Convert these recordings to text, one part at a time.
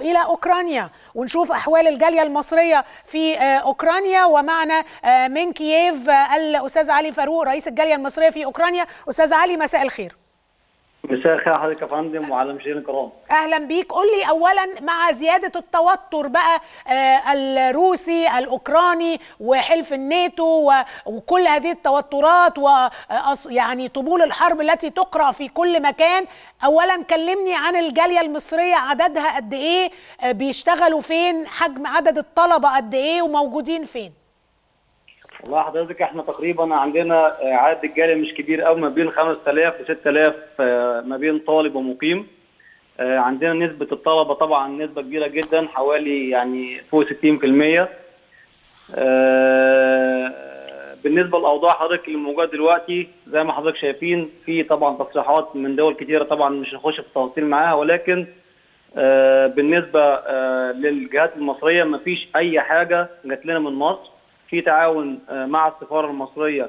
الى اوكرانيا ونشوف احوال الجاليه المصريه في اوكرانيا ومعنا من كييف الاستاذ علي فاروق رئيس الجاليه المصريه في اوكرانيا استاذ علي مساء الخير مساء الخير حضرتك يا فندم وعلى المشاهدين الكرام اهلا بيك قول لي اولا مع زياده التوتر بقى آه الروسي الاوكراني وحلف الناتو وكل هذه التوترات ويعني طبول الحرب التي تقرا في كل مكان اولا كلمني عن الجاليه المصريه عددها قد ايه آه بيشتغلوا فين حجم عدد الطلبه قد ايه وموجودين فين والله حضرتك احنا تقريبا عندنا عدد الجاليه مش كبير قوي ما بين 5000 ل 6000 ما بين طالب ومقيم عندنا نسبه الطلبه طبعا نسبه كبيره جدا حوالي يعني فوق 60% بالنسبه لاوضاع حضرتك اللي موجوده دلوقتي زي ما حضرتك شايفين في طبعا تصريحات من دول كثيره طبعا مش هنخش في التفاصيل معاها ولكن بالنسبه للجهات المصريه ما فيش اي حاجه جات لنا من مصر في تعاون مع السفاره المصريه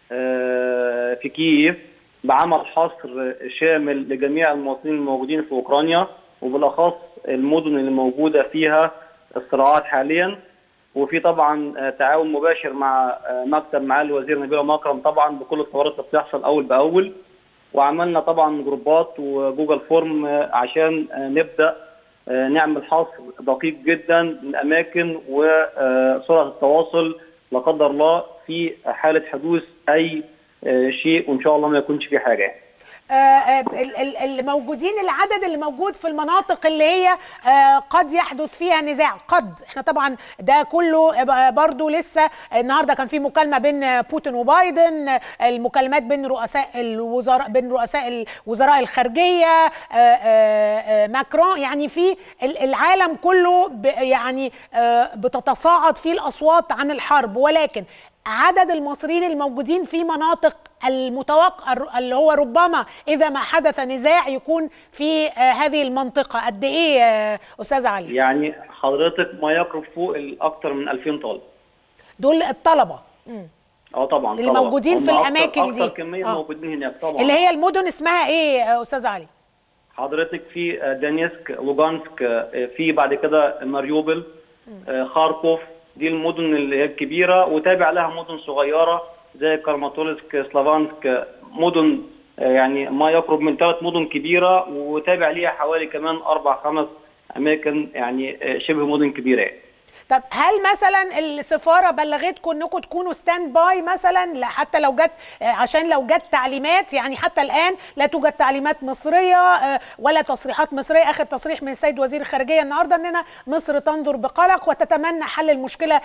في كييف بعمل حصر شامل لجميع المواطنين الموجودين في اوكرانيا وبالاخص المدن اللي موجوده فيها الصراعات حاليا وفي طبعا تعاون مباشر مع مكتب معالي الوزير نبيل مكرم طبعا بكل الثورات اللي بتحصل اول باول وعملنا طبعا جروبات وجوجل فورم عشان نبدا نعمل حصر دقيق جدا للاماكن وسرعه التواصل لا قدر الله في حاله حدوث اي شيء وان شاء الله ما يكونش في حاجه الموجودين العدد اللي موجود في المناطق اللي هي قد يحدث فيها نزاع قد احنا طبعا ده كله برضو لسه النهارده كان في مكالمه بين بوتين وبايدن المكالمات بين رؤساء الوزراء بين رؤساء الوزراء الخارجيه ماكرون يعني في العالم كله يعني بتتصاعد فيه الاصوات عن الحرب ولكن عدد المصريين الموجودين في مناطق المتوقع اللي هو ربما اذا ما حدث نزاع يكون في هذه المنطقه قد ايه استاذ علي يعني حضرتك ما يقرب فوق اكثر من 2000 طالب دول الطلبه اه طبعا اللي طبعا. موجودين في الاماكن أكتر دي اكثر كميه آه. موجودين هناك طبعا اللي هي المدن اسمها ايه استاذ علي حضرتك في دانيسك لوغانسك في بعد كده ماريوبل خاركوف دي المدن اللي هي الكبيره وتابع لها مدن صغيره زي كرماتولسك سلافانسك مدن يعني ما يقرب من ثلاث مدن كبيره وتابع ليها حوالي كمان اربع خمس اماكن يعني شبه مدن كبيره يعني. طب هل مثلا السفاره بلغتكم انكم تكونوا ستاند باي مثلا حتى لو جت عشان لو جت تعليمات يعني حتى الان لا توجد تعليمات مصريه ولا تصريحات مصريه اخر تصريح من السيد وزير الخارجيه النهارده اننا مصر تنظر بقلق وتتمنى حل المشكله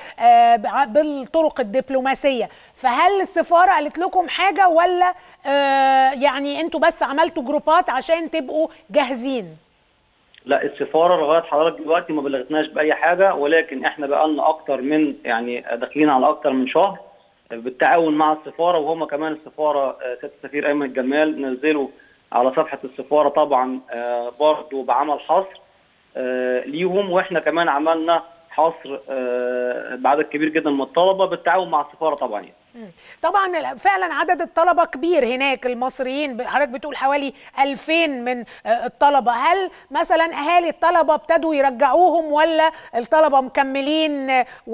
بالطرق الدبلوماسيه فهل السفاره قالت لكم حاجه ولا يعني انتوا بس عملتوا جروبات عشان تبقوا جاهزين لا السفاره لغايه حضرتك دلوقتي ما بلغتناش باي حاجه ولكن احنا بقى لنا اكتر من يعني داخلين على اكتر من شهر بالتعاون مع السفاره وهم كمان السفاره سياده السفير ايمن الجمال نزلوا على صفحه السفاره طبعا برضه بعمل حصر ليهم واحنا كمان عملنا حصر بعدد كبير جدا من الطلبه بالتعاون مع السفاره طبعا يعني. طبعا فعلا عدد الطلبه كبير هناك المصريين حضرتك بتقول حوالي 2000 من الطلبه هل مثلا اهالي الطلبه ابتدوا يرجعوهم ولا الطلبه مكملين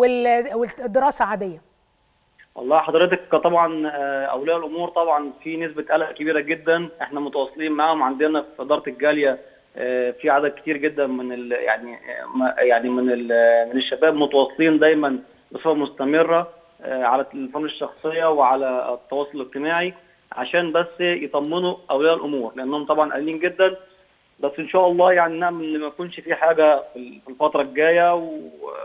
والدراسه عاديه والله حضرتك طبعا اولياء الامور طبعا في نسبه قلق كبيره جدا احنا متواصلين معاهم عندنا في اداره الجاليه في عدد كتير جدا من ال يعني يعني من من الشباب متواصلين دايما بصفه مستمره على التليفون الشخصيه وعلى التواصل الاجتماعي عشان بس يطمنوا اولياء الامور لانهم طبعا قليلين جدا بس ان شاء الله يعني نعمل ان ما يكونش في حاجه في الفتره الجايه و...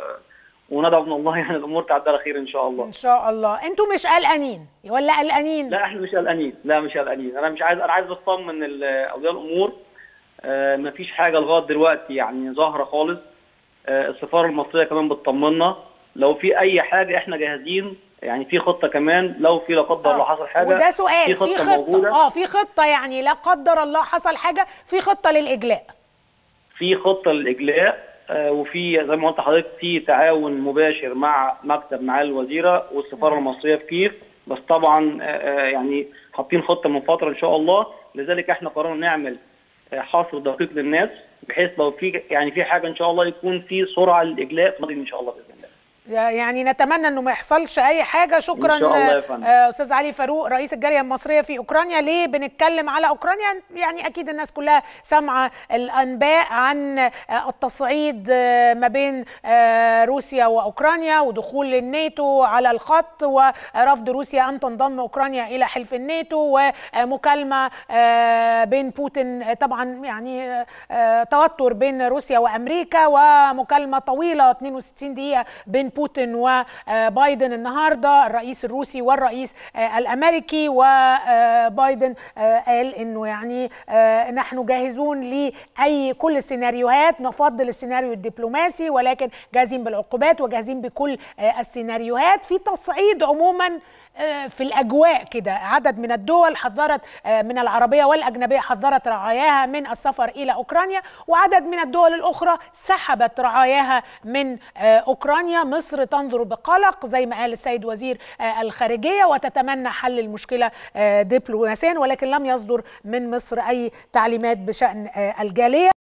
وندعو من الله يعني الامور تعدي على خير ان شاء الله ان شاء الله انتوا مش قلقانين ولا قلقانين لا احنا مش قلقانين لا مش قلقانين انا مش عايز انا عايز اطمن اولياء الامور آه ما فيش حاجه لغايه دلوقتي يعني ظاهره خالص آه السفاره المصريه كمان بتطمنا لو في اي حاجه احنا جاهزين يعني في خطه كمان لو في لا قدر الله حصل حاجه وده سؤال في خطه, في خطة موجوده اه في خطه يعني لا قدر الله حصل حاجه في خطه للاجلاء في خطه للاجلاء آه وفي زي ما قلت لحضرتك في تعاون مباشر مع مكتب معالي الوزيره والسفاره م. المصريه في كييف بس طبعا آه يعني حاطين خطه من فتره ان شاء الله لذلك احنا قررنا نعمل حصر دقيق للناس بحيث لو في يعني في حاجه ان شاء الله يكون في سرعه للاجلاء في ان شاء الله باذن الله يعني نتمنى انه ما يحصلش اي حاجه شكرا إن شاء الله يا فندم. آه، استاذ علي فاروق رئيس الجاليه المصريه في اوكرانيا ليه بنتكلم على اوكرانيا يعني اكيد الناس كلها سامعه الانباء عن آه، التصعيد آه، ما بين آه، روسيا واوكرانيا ودخول الناتو على الخط ورفض روسيا ان تنضم اوكرانيا الى حلف الناتو ومكالمه آه، بين بوتين آه، طبعا يعني آه، آه، توتر بين روسيا وامريكا ومكالمه طويله 62 دقيقه بين بوتين وبايدن النهارده الرئيس الروسي والرئيس آه، الامريكي وبايدن آه، قال انه يعني آه، نحن جاهزون لاي كل السيناريوهات نفضل السيناريو الدبلوماسي ولكن جاهزين بالعقوبات وجاهزين بكل آه، السيناريوهات في تصعيد عموما آه، في الاجواء كده عدد من الدول حذرت آه، من العربيه والاجنبيه حذرت رعاياها من السفر الى اوكرانيا وعدد من الدول الاخرى سحبت رعاياها من آه، اوكرانيا مصر تنظر بقلق زي ما قال السيد وزير آه، الخارجيه وتتمنى حل المشكله آه، دبلوماسيا ولكن لم يصدر من مصر اي تعليمات بشان آه، الجاليه